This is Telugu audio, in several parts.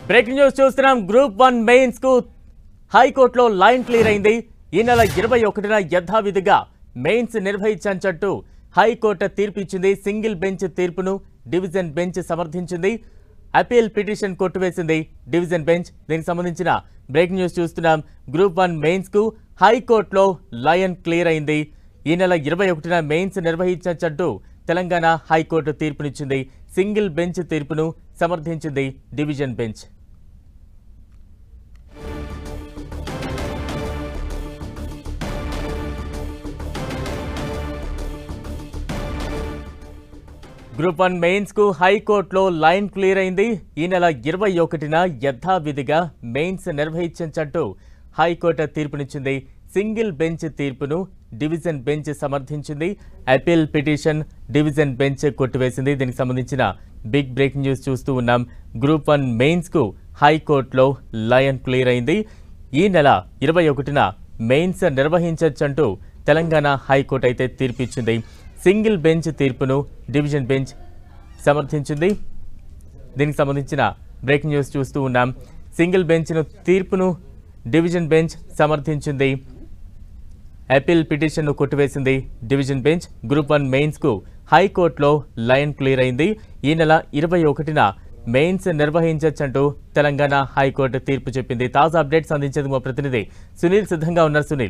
బ్రేకింగ్ న్యూస్ చూస్తున్నాం గ్రూప్ వన్ మెయిన్స్ కు హైకోర్టులో లైన్ క్లియర్ అయింది ఈ నెల ఇరవై ఒకటిన యథావిధిగా మెయిన్స్ నిర్వహించంచట్టు హైకోర్టు తీర్పు ఇచ్చింది సింగిల్ బెంచ్ తీర్పును డివిజన్ బెంచ్ సమర్థించింది అపీల్ పిటిషన్ కొట్టువేసింది డివిజన్ బెంచ్ దీనికి సంబంధించిన బ్రేకింగ్ న్యూస్ చూస్తున్నాం గ్రూప్ వన్ మెయిన్స్ కు హైకోర్టులో లయన్ క్లియర్ అయింది ఈ నెల ఇరవై ఒకటిన మెయిన్స్ నిర్వహించంచట్టు తెలంగాణ హైకోర్టు తీర్పునిచ్చింది సింగిల్ బెంచ్ తీర్పును సమర్థించింది division bench group one mains కు హైకోర్టులో లైన్ క్లియర్ అయింది ఈ నెల ఇరవై ఒకటిన యథావిధిగా మెయిన్స్ నిర్వహించంటూ హైకోర్టు తీర్పునిచ్చింది సింగిల్ బెంచ్ తీర్పును డివిజన్ బెంచ్ సమర్థించింది అపీల్ పిటిషన్ డివిజన్ బెంచ్ కొట్టివేసింది దీనికి సంబంధించిన బిగ్ బ్రేకింగ్ న్యూస్ చూస్తూ ఉన్నాం గ్రూప్ వన్ మెయిన్స్ కు హైకోర్టులో లయన్ క్లియర్ అయింది ఈ నెల ఇరవై ఒకటిన మెయిన్స్ నిర్వహించొచ్చంటూ తెలంగాణ హైకోర్టు అయితే తీర్పిచ్చింది సింగిల్ బెంచ్ తీర్పును డివిజన్ బెంచ్ సమర్థించింది దీనికి సంబంధించిన బ్రేకింగ్ న్యూస్ చూస్తూ ఉన్నాం సింగిల్ బెంచ్ను తీర్పును డివిజన్ బెంచ్ సమర్థించింది అపీల్ పిటిషన్ను కొట్టివేసింది డివిజన్ బెంచ్ గ్రూప్ వన్ మెయిన్స్కు హైకోర్టులో లైన్ క్లియర్ అయింది ఈ నెల ఇరవై ఒకటిన మెయిన్స్ నిర్వహించొచ్చంటూ తెలంగాణ హైకోర్టు తీర్పు చెప్పింది తాజా అప్డేట్స్ అందించేందుకు మా ప్రతినిధి సునీల్ సిద్ధంగా ఉన్నారు సునీల్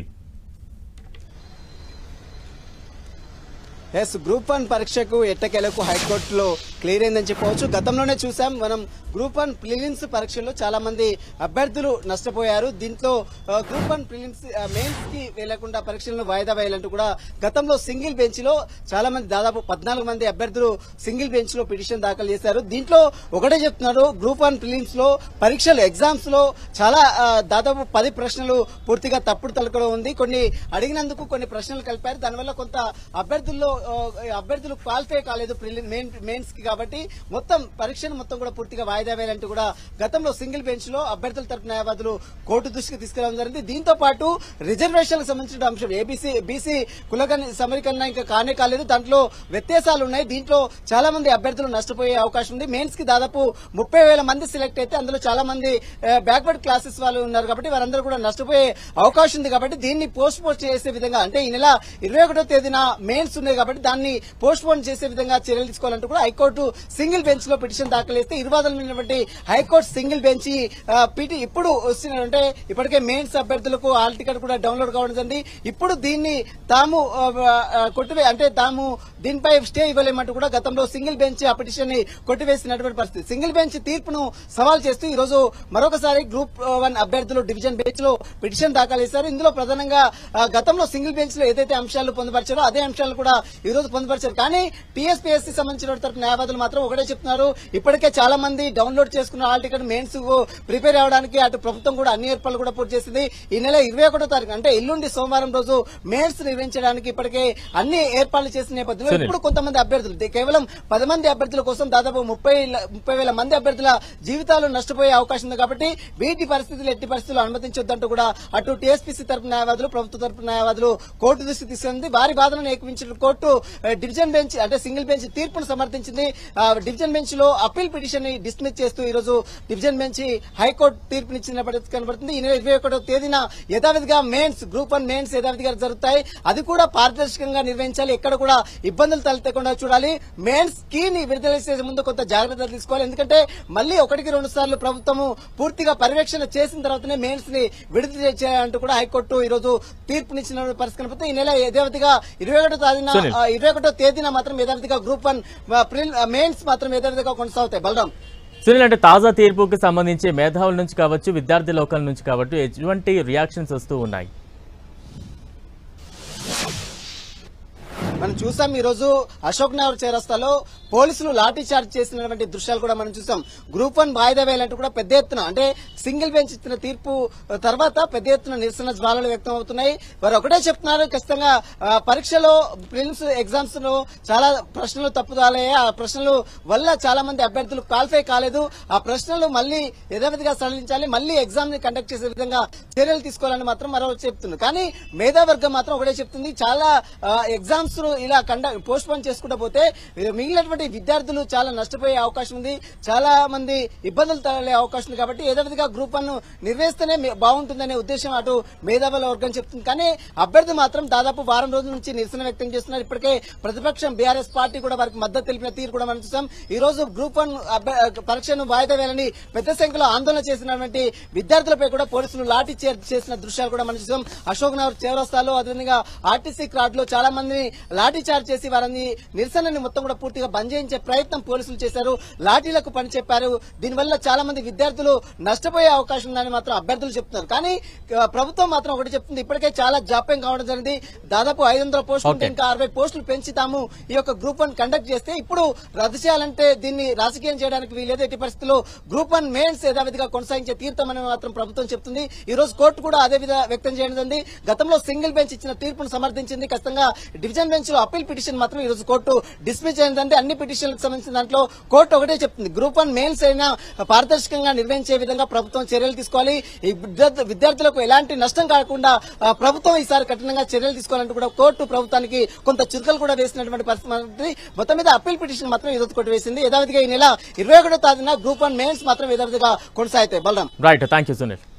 ఎస్ గ్రూప్ వన్ పరీక్షకు ఎట్టకేలకు హైకోర్టులో క్లియర్ అయిందని చెప్పవచ్చు గతంలోనే చూసాం మనం గ్రూప్ వన్ ప్రిలిమ్స్ పరీక్షల్లో చాలా మంది అభ్యర్థులు నష్టపోయారు దీంట్లో ఆ, గ్రూప్ వన్ ప్రిలిమ్స్ మెయిన్స్ కి వెళ్లకుండా పరీక్షలను వాయిదా వేయాలంటూ కూడా గతంలో సింగిల్ బెంచ్ లో చాలా మంది దాదాపు పద్నాలుగు మంది అభ్యర్థులు సింగిల్ బెంచ్ లో పిటిషన్ దాఖలు చేశారు దీంట్లో ఒకటే చెప్తున్నారు గ్రూప్ వన్ ప్రిలిమ్స్ లో పరీక్షలు ఎగ్జామ్స్ లో చాలా ఆ, దాదాపు పది ప్రశ్నలు పూర్తిగా తప్పుడు తలకలో ఉంది కొన్ని అడిగినందుకు కొన్ని ప్రశ్నలు కలిపారు దానివల్ల కొంత అభ్యర్థుల్లో ఆ, అభ్యర్థులు క్వాలిఫై కాలేదు మెయిన్ మెయిన్స్ కి కాబట్టి మొత్తం పరీక్షను మొత్తం కూడా పూర్తిగా వాయిదా వేయాలంటూ కూడా గతంలో సింగిల్ బెంచ్ లో అభ్యర్థుల తరపు న్యాయవాదులు కోర్టు దృష్టికి తీసుకురావడం జరిగింది దీంతో పాటు రిజర్వేషన్లకు సంబంధించిన అంశం ఏబీసీ బీసీ కులగని సమీకరణ ఇంకా కానే కాలేదు దాంట్లో వ్యత్యాసాలు ఉన్నాయి దీంట్లో చాలా మంది అభ్యర్థులు నష్టపోయే అవకాశం ఉంది మెయిన్స్ కి దాదాపు ముప్పై వేల మంది సెలెక్ట్ అయితే అందులో చాలా మంది బ్యాక్వర్డ్ క్లాసెస్ వాళ్ళు ఉన్నారు కాబట్టి వారందరూ కూడా నష్టపోయే అవకాశం ఉంది కాబట్టి దీన్ని పోస్ట్ పోన్ చేసే విధంగా అంటే ఈ నెల ఇరవై ఒకటో తేదీన మెయిన్స్ ఉన్నాయి కాబట్టి దాన్ని పోస్ట్ పోన్ చేసే విధంగా చర్యలు తీసుకోవాలంటూ కూడా హైకోర్టు సింగిల్ బెంచ్ లో పిటిషన్ దాఖలు చేస్తే ఇరువాదం ఉన్నటువంటి హైకోర్టు సింగిల్ బెంచ్ ఆ, పిటి ఇప్పుడు వస్తున్న అంటే ఇప్పటికే మెయిన్స్ అభ్యర్థులకు హాల్ టికెట్ కూడా డౌన్లోడ్ కావడం జరిగింది ఇప్పుడు దీన్ని తాము ఆ, ఆ, కొట్టివే అంటే తాము దీనిపై స్టే ఇవ్వలేమంటూ కూడా గతంలో సింగిల్ బెంచ్ ఆ పిటిషన్ ని కొట్టివేసినటువంటి పరిస్థితి సింగిల్ బెంచ్ తీర్పును సవాల్ చేస్తూ ఈ రోజు మరొకసారి గ్రూప్ వన్ అభ్యర్థులు డివిజన్ బెంచ్ లో పిటిషన్ దాఖలు చేశారు ఇందులో ప్రధానంగా ఆ, గతంలో సింగిల్ బెంచ్ లో ఏదైతే అంశాలు పొందుపరిచారో అదే అంశాలు కూడా ఈ రోజు పొందుపరిచారు కానీ టీఎస్పీఎస్సీ సంబంధించిన తరపు న్యాయవాదులు మాత్రం ఒకటే చెప్తున్నారు ఇప్పటికే చాలా మంది డౌన్లోడ్ చేసుకున్న హాల్ టికెట్ మెయిన్స్ ప్రిపేర్ అవడానికి అటు ప్రభుత్వం కూడా అన్ని ఏర్పాట్లు కూడా పూర్తి చేసింది ఈ నెల ఇరవై ఒకటో తారీఖు అంటే ఎల్లుండి సోమవారం రోజు మెయిన్స్ నిర్వహించడానికి ఇప్పటికే అన్ని ఏర్పాట్లు చేసిన నేపథ్యంలో సునీల్. ఇప్పుడు కొంతమంది అభ్యర్థులు దే- కేవలం పది మంది అభ్యర్థుల కోసం దాదాపు ముప్పై ల- ముప్పై వేల మంది అభ్యర్థుల జీవితాలు నష్టపోయే అవకాశం ఉంది కాబట్టి వీటి పరిస్థితులు ఎట్టి పరిస్థితులు అనుమతించొద్దంటూ కూడా అటు టీఎస్పీసీ తరపు న్యాయవాదులు ప్రభుత్వ తరపు న్యాయవాదులు కోర్టు దృష్టికి తీసుకుంది వారి వాదనను ఏకమించిన కోర్టు ఆ, డివిజన్ బెంచ్ అంటే సింగిల్ బెంచ్ తీర్పును సమర్థించింది ఆ, డివిజన్ బెంచ్ లో అప్పీల్ పిటిషన్ ని డిస్మిస్ చేస్తూ ఈ రోజు డివిజన్ బెంచ్ హైకోర్టు తీర్పునిచ్చిన పరిస్థితి కనబడుతుంది ఈ నెల ఇరవై ఒకటో తేదీన యథావిధిగా మెయిన్స్ గ్రూప్ వన్ మెయిన్స్ యథావిధిగా జరుగుతాయి అది కూడా పారదర్శకంగా నిర్వహించాలి ఎక్కడ కూడా ఇబ్బందులు తలెత్తకుండా చూడాలి మెయిన్స్ కీ ని విడుదల చేసే ముందు కొంత జాగ్రత్తలు తీసుకోవాలి ఎందుకంటే మళ్ళీ ఒకటికి రెండు సార్లు ప్రభుత్వము పూర్తిగా పర్యవేక్షణ చేసిన తర్వాతనే మెయిన్స్ ని విడుదల చేయాలంటూ కూడా హైకోర్టు ఈ రోజు తీర్పునిచ్చిన పరిస్థితి కనబడుతుంది ఈ నెల యథావిధిగా ఇరవై ఒకటో తేదీన సునీల్. ఆ, ఇరవై ఒకటో తేదీన మాత్రం యథావిధిగా గ్రూప్ వన్ మెయిన్స్ మాత్రం యథావిధిగా కొనసాగుతాయి బలరాం సునీల్ అంటే తాజా తీర్పుకి సంబంధించి మేధావుల నుంచి కావచ్చు విద్యార్థి లోకల్ నుంచి కావచ్చు ఎటువంటి రియాక్షన్స్ వస్తూ ఉన్నాయి మనం చూసాం ఈ రోజు అశోక్ నగర్ చేరస్తాలో పోలీసులు లాఠీ చార్జ్ చేసినటువంటి దృశ్యాలు కూడా మనం చూసాం గ్రూప్ వన్ వాయిదా వేయాలంటూ కూడా పెద్ద ఎత్తున అంటే సింగిల్ బెంచ్ ఇచ్చిన తీర్పు తర్వాత పెద్ద ఎత్తున నిరసన జ్వాలలు వ్యక్తం అవుతున్నాయి వారు ఒకటే చెప్తున్నారు ఖచ్చితంగా ఆ, పరీక్షలో ప్రిలిమ్స్ ఎగ్జామ్స్ లో చాలా ప్రశ్నలు తప్పుదాలయ్యాయి ఆ ప్రశ్నలు వల్ల చాలా మంది అభ్యర్థులు క్వాలిఫై కాలేదు ఆ ప్రశ్నలు మళ్ళీ యథావిధిగా సడలించాలి మళ్ళీ ఎగ్జామ్ ని కండక్ట్ చేసే విధంగా చర్యలు తీసుకోవాలని మాత్రం మరో చెప్తుంది కానీ మేధావర్గం మాత్రం ఒకటే చెప్తుంది చాలా ఎగ్జామ్స్ పరీక్షలు ఇలా కండ పోస్ట్ పోన్ చేసుకుంటూ పోతే మిగిలినటువంటి విద్యార్థులు చాలా నష్టపోయే అవకాశం ఉంది చాలా మంది ఇబ్బందులు తగలే అవకాశం ఉంది కాబట్టి ఏదో విధంగా గ్రూప్ వన్ నిర్వహిస్తేనే మే- బాగుంటుందనే ఉద్దేశం అటు మేధావుల వర్గం చెప్తుంది కానీ అభ్యర్థి మాత్రం దాదాపు వారం రోజుల నుంచి నిరసన వ్యక్తం చేస్తున్నారు ఇప్పటికే ప్రతిపక్షం బీఆర్ఎస్ పార్టీ కూడా వారికి మద్దతు తెలిపిన తీరు కూడా మనం చూసాం ఈ రోజు గ్రూప్ వన్ అభ్య- పరీక్షను వాయిదా వేయాలని పెద్ద సంఖ్యలో ఆందోళన చేసినటువంటి విద్యార్థులపై కూడా పోలీసులు లాఠీ చార్జ్ చేసిన దృశ్యాలు కూడా మనం చూసాం అశోక్ నగర్ చౌరస్తాలో అదేవిధంగా ఆర్టీసీ క్రాడ్ లో చాలా మందిని లాఠీ చార్జ్ చేసి వారిని నిరసనని మొత్తం కూడా పూర్తిగా బంద్ చేయించే ప్రయత్నం పోలీసులు చేశారు లాఠీలకు పని చెప్పారు దీనివల్ల చాలా మంది విద్యార్థులు నష్టపోయే అవకాశం ఉందని మాత్రం అభ్యర్థులు చెప్తున్నారు కానీ ఆ, ప్రభుత్వం మాత్రం ఒకటి చెప్తుంది ఇప్పటికే చాలా జాప్యం కావడం జరిగింది దాదాపు ఐదు వందల పోస్టులు ఉంటే Okay. ఇంకా అరవై పోస్టులు పెంచుతాము ఈ యొక్క గ్రూప్ వన్ కండక్ట్ చేస్తే ఇప్పుడు రద్దు చేయాలంటే దీన్ని రాజకీయం చేయడానికి వీలేదు ఎట్టి పరిస్థితుల్లో గ్రూప్ వన్ మెయిన్స్ యథావిధిగా కొనసాగించే తీర్థమని మాత్రం ప్రభుత్వం చెప్తుంది ఈ రోజు కోర్టు కూడా అదే విధంగా వ్యక్తం చేయడం జరిగింది గతంలో సింగిల్ బెంచ్ ఇచ్చిన తీర్పును సమర్థించింది ఖచ్చితంగా డివిజన్ బెంచ్ లో అప్పీల్ పిటిషన్ మాత్రం ఈ రోజు కోర్టు డిస్మిస్ చేసిందంటే అన్ని పిటిషన్లకు సంబంధించిన దాంట్లో కోర్టు ఒకటే చెప్తుంది గ్రూప్ వన్ మెయిన్స్ అయినా పారదర్శకంగా నిర్వహించే విధంగా ప్రభుత్వం చర్యలు తీసుకోవాలి ఈ విద్యార్థు- విద్యార్థులకు ఎలాంటి నష్టం కాకుండా ఆ, ప్రభుత్వం ఈసారి కఠినంగా చర్యలు తీసుకోవాలంటూ కూడా కోర్టు ప్రభుత్వానికి కొంత చురుకలు కూడా వేసినటువంటి పరిస్థితి ఉంది. మొత్తం మీద అప్పీల్ పిటిషన్ మాత్రం ఈరోజు కొట్టివేసింది యథావిధిగా ఈ నెల ఇరవై ఒకటో తారీఖున గ్రూప్ వన్ మెయిన్స్ మాత్రం యథావిధిగా కొనసాగుతాయి Balaram right thank you Sunil